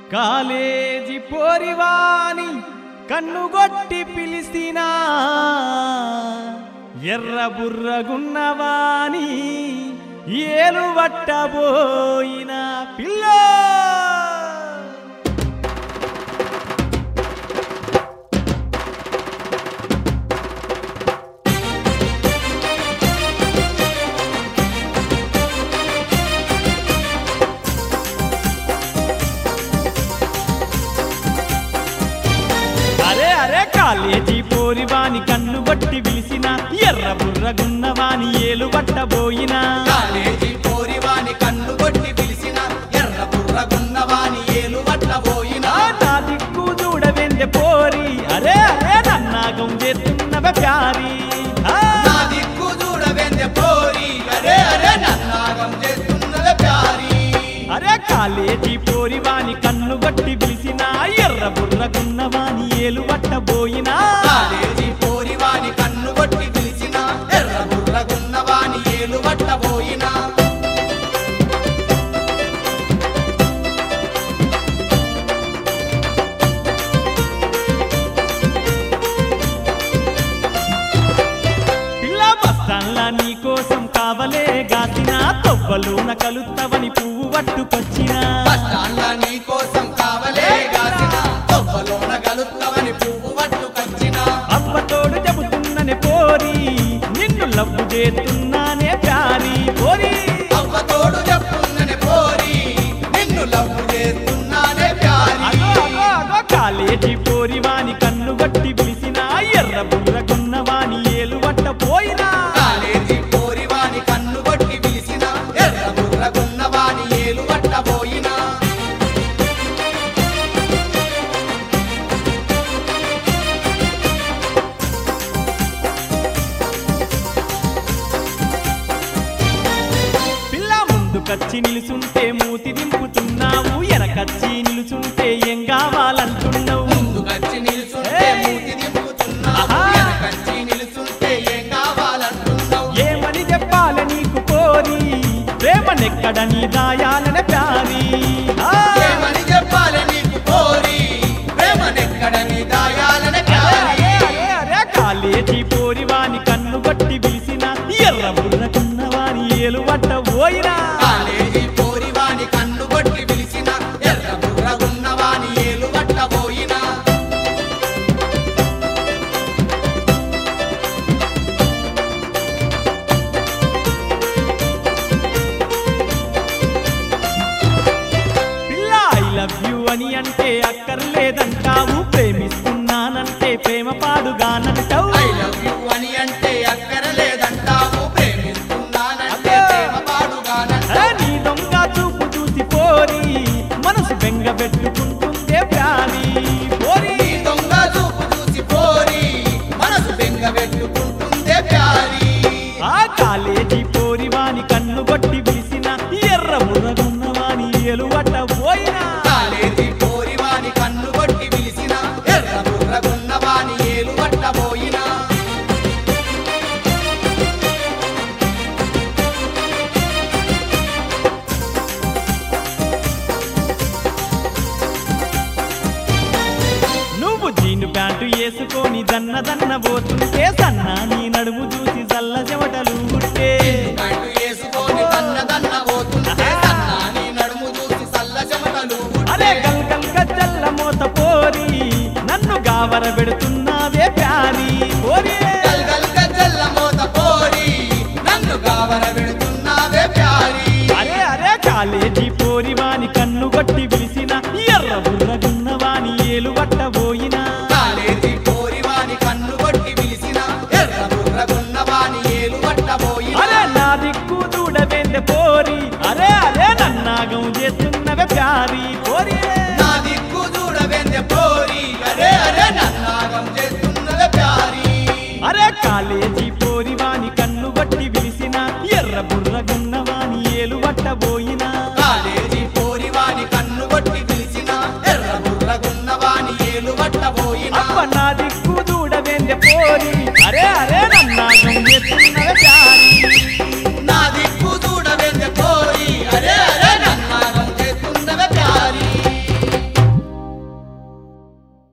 College పోరివాని కన్నుగొట్టి పిలిసినా ఎర్ర బుర్రగున్నవాని ఏలు వట్టబోయిన పిల్ల అరే అరే కాలేజీ పోరివాని కన్ను బట్టి పిలిసిన ఎర్ర బుర్రగున్నవాని ఏలు పట్టబోయినా కాలేజీ పోరివాని కన్ను కొట్టి పిలిచిన ఎర్ర బుర్రగున్నవాని ఏలు పట్టబోయిన ఆ నా దిక్కు చూడవెందె పోరి అరే అరే నన్నాగం చేస్తున్నవ ప్యారి ఆ, నా దిక్కు చూడవెందె పోరి అరే అరే నన్నాగం చేస్తున్నవే ప్యారి అరే కాలేజీ పోరివాని కన్ను బట్టి పిలిచిన ఎర్ర బుర్రగున్నవాని ఏలు పట్టబోయినా కాలేజీ పోరివాని కన్ను కొట్టి పిలిచిన ఎర్ర బుర్రగున్నవాని ఏలు పట్టబోయిన పిల్ల బస్తాన్లా నీ కోసం కావలే గాసిన తొవ్వలోన కలుత్తవని పువ్వు పట్టుకొచ్చినా బస్టాండ్ల నీ కోసం కావలే గాసిన తొవ్వలోన గలుత్తవని పువ్వు పట్టుకొచ్చిన అవ్వతోడు చెబుతున్ననే పోరి నిన్ను లవ్వు చేస్తున్నానే ప్యారి పోరి అవ్వ తోడు చెప్పున్నని పోరి నిన్ను లవ్వు చేస్తున్నానే ప్యారి అగో అగో అగో కాలేజీ పోరి వాని కన్ను గట్టి పిలిచిన ఎర్ర బుర్రకున్న వాని ఏలు వట్ట పోయినా కాలేజీ పోరివాని కన్ను కొట్టి పిలిచిన ఎర్ర బుర్రగున్నవాని ఏలు పట్టబోయినా పిల్ల ముందుకచ్చి నిలుచుంటే మూతి దింపుతున్నావు ఎనకచ్చి నిలుచుంటే ఏం కావాలంటున్నావు ముందుకొచ్చి నిల్చుంటే ఏయ్! మూతి దింపుతున్నావు ఆహా! వెనకచ్చి నిల్చుంటే ఏం కావాలంటున్నావు ఏమని చెప్పాలి నీకు పోరి ప్రేమనెక్కడ నీ దాయాలనే ప్యారి ఆ! ఏమని చెప్పాలి నీకు పోరి ప్రేమనెక్కడ నీ దాయాలన అరే, ప్యారి అరే, అరే, అరే, కాలేజీ పోరి వాని కన్ను బట్టి పిలిచిన ఎర్ర బుర్రకున్న వాని ఏలు వట్ట పోయినా కాలేజీ పోరివాని కన్ను కొట్టి పిలిచిన ఎర్ర బుర్రగున్నవాని ఏలు పట్టబోయినా పిల్ల ఐ లవ్ యు అని అంటే అక్కర్లేదంటావు ప్రేమిస్తున్నానంటే ప్రేమ పాడుగానంటావు ఐ లవ్ యు అని అంటే అక్కరలేదంటావు ప్రేమిస్తున్నానంటే అబ్బో! ప్రేమ పాడుగానంటావు ఆ, నీ దొంగ చూపు చూసి పోరి మనసు బెంగ పెట్టుకుంటుందే ప్యారి పోరి నీ దొంగ చూపు చూసి పోరి మనసు బెంగ పెట్టుకుంటుందే ప్యారి ఆ కాలేజీ పోరి వాని కన్ను కొట్టి పిలిచిన ఎర్ర బుర్రగున్న వాని ఎలువట పోయినా కాలేజీ పోరివాని కన్ను కొట్టి పిలిచిన ఎర్ర బుర్రగున్నవాని ఏలు పట్టబోయినా నువ్వు జీను ప్యాంటు వేసుకొని దన్న దన్న పోతుంటే సన్నా నీ నడుము చూసి చల్ల చెమటలు గుట్టే ప్యాంటు వేసుకొని దన్న దన్న పోతుంటే సన్నాని నడుము చూసి సల్ల చెమటలు అరే పుట్టే. గల్ గల్ గజ్జల్ల మోత పోరి నన్ను గావర పెడుతున్నావే ప్యారి పోరి గల్ గల్ గజ్జల్ల మోత పోరి నన్ను గావర పెడుతున్నావే ప్యారి అరే అరే కాలేజీ పోరి వాని కన్ను కొట్టి పిలిచిన ఎర్ర